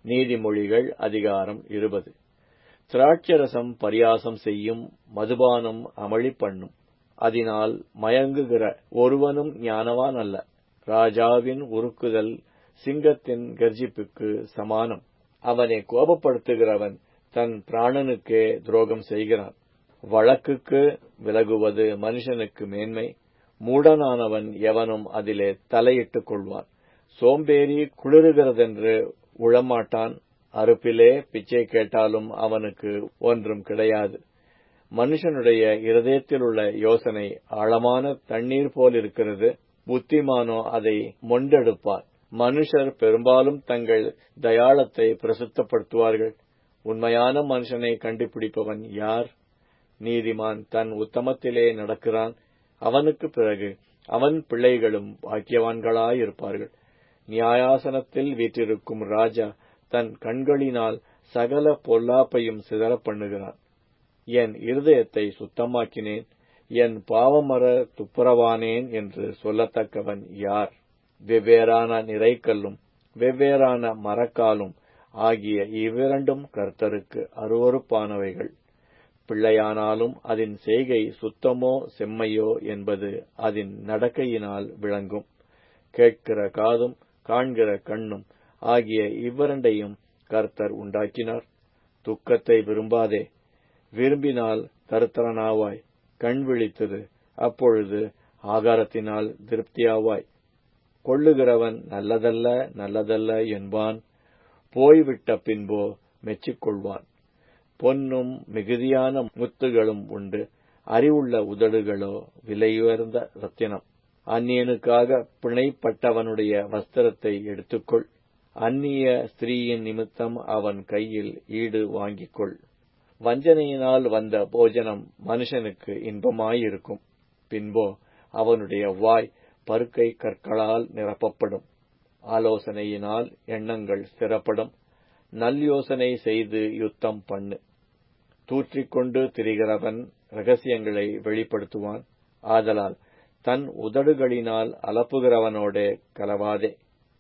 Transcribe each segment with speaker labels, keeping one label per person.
Speaker 1: நீதிமொழிகள் அதிகாரம் இருபது திராட்சரசம் பரியாசம் செய்யும் மதுபானம் அமளி பண்ணும் அதனால் மயங்குகிற ஒருவனும் ஞானவான் அல்ல ராஜாவின் உருக்குதல் சிங்கத்தின் கர்ஜிப்புக்கு சமானம் அவனை கோபப்படுத்துகிறவன் தன் பிராணனுக்கே துரோகம் செய்கிறான் வழக்குக்கு விலகுவது மனுஷனுக்கு மேன்மை மூடனானவன் எவனும் அதிலே தலையிட்டுக் கொள்வான் சோம்பேறி குளிருகிறதென்று உழமாட்டான் அறுப்பிலே பிச்சை கேட்டாலும் அவனுக்கு ஒன்றும் கிடையாது மனுஷனுடைய இருதயத்தில் உள்ள யோசனை ஆழமான தண்ணீர் போல் இருக்கிறது புத்திமானோ அதை மொண்டெடுப்பார் மனுஷர் பெரும்பாலும் தங்கள் தயாளத்தை பிரசித்தப்படுத்துவார்கள் உண்மையான மனுஷனை கண்டுபிடிப்பவன் யார் நீதிமான் தன் உத்தமத்திலே நடக்கிறான் அவனுக்கு பிறகு அவன் பிள்ளைகளும் பாக்கியவான்களாயிருப்பார்கள் நியாயாசனத்தில் வீற்றிருக்கும் ராஜா தன் கண்களினால் சகல பொல்லாப்பையும் சிதற பண்ணுகிறான் என் இருதயத்தை சுத்தமாக்கினேன் என் பாவமர துப்புரவானேன் என்று சொல்லத்தக்கவன் யார் வெவ்வேறான நிறைக்கல்லும் வெவ்வேறான மரக்காலும் ஆகிய இவ்விரண்டும் கர்த்தருக்கு அருவறுப்பானவைகள் பிள்ளையானாலும் அதன் செய்கை சுத்தமோ செம்மையோ என்பது அதன் நடக்கையினால் விளங்கும் கேட்கிற காதும் காண்கிற கண்ணும் ஆகிய இவ்விரண்டையும் கர்த்தர் உண்டாக்கினார் துக்கத்தை விரும்பாதே விரும்பினால் தருத்தரனாவாய் கண் விழித்தது அப்பொழுது ஆகாரத்தினால் திருப்தியாவாய் கொள்ளுகிறவன் நல்லதல்ல நல்லதல்ல என்பான் போய்விட்ட பின்போ மெச்சிக்கொள்வான் பொன்னும் மிகுதியான முத்துகளும் உண்டு அறிவுள்ள உதடுகளோ விலையுயர்ந்த ரத்தினம் அந்நியனுக்காக பிணைப்பட்டவனுடைய வஸ்திரத்தை எடுத்துக்கொள் அந்நிய ஸ்திரீயின் நிமித்தம் அவன் கையில் ஈடு வாங்கிக்கொள் வஞ்சனையினால் வந்த போஜனம் மனுஷனுக்கு இன்பமாயிருக்கும் பின்போ அவனுடைய வாய் பருக்கை கற்களால் நிரப்பப்படும் ஆலோசனையினால் எண்ணங்கள் ஸ்திரப்படும் நல்யோசனை செய்து யுத்தம் பண்ணு தூற்றிக்கொண்டு திரிகிறவன் ரகசியங்களை வெளிப்படுத்துவான் ஆதலால் தன் உதடுகளினால் அலப்புகிறவனோடே கலவாதே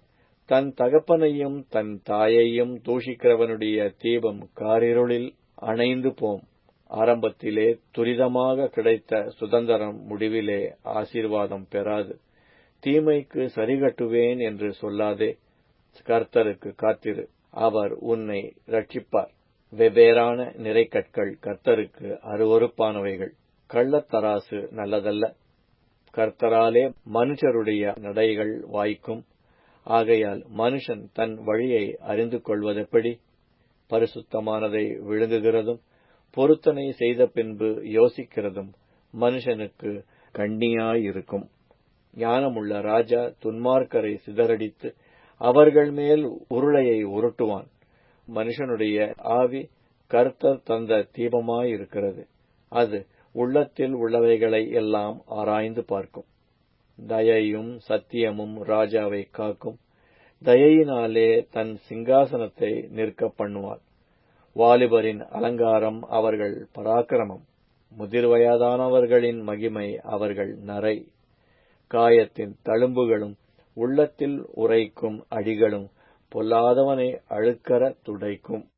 Speaker 1: தன் தகப்பனையும் தன் தாயையும் தூஷிக்கிறவனுடைய தீபம் காரிருளில் அணைந்து போம் ஆரம்பத்திலே துரிதமாக கிடைத்த சுதந்திரம் முடிவிலே ஆசீர்வாதம் பெறாது தீமைக்கு சரிகட்டுவேன் என்று சொல்லாதே கர்த்தருக்கு காத்திரு அவர் உன்னை ரட்சிப்பார் வெவ்வேறான நிறைக்கற்கள் கர்த்தருக்கு அருவறுப்பானவைகள் கள்ளத்தராசு நல்லதல்ல கர்த்தராலே மனுஷருடைய நடைகள் வாய்க்கும் ஆகையால் மனுஷன் தன் வழியை அறிந்து கொள்வதெப்படி பரிசுத்தமானதை விழுங்குகிறதும் பொருத்தனை செய்த பின்பு யோசிக்கிறதும் மனுஷனுக்கு கண்ணியாயிருக்கும் ஞானமுள்ள ராஜா துன்மார்க்கரை சிதறடித்து அவர்கள் மேல் உருளையை உருட்டுவான் மனுஷனுடைய ஆவி கர்த்தர் தந்த தீபமாயிருக்கிறது அது உள்ளத்தில் உள்ளவைகளை எல்லாம் ஆராய்ந்து பார்க்கும் தயையும் சத்தியமும் ராஜாவை காக்கும் தயையினாலே தன் சிங்காசனத்தை நிற்க பண்ணுவார் வாலிபரின் அலங்காரம் அவர்கள் பராக்கிரமம் முதிர்வயதானவர்களின் மகிமை அவர்கள் நரை காயத்தின் தழும்புகளும் உள்ளத்தில் உரைக்கும் அடிகளும் பொல்லாதவனை அழுக்கற துடைக்கும்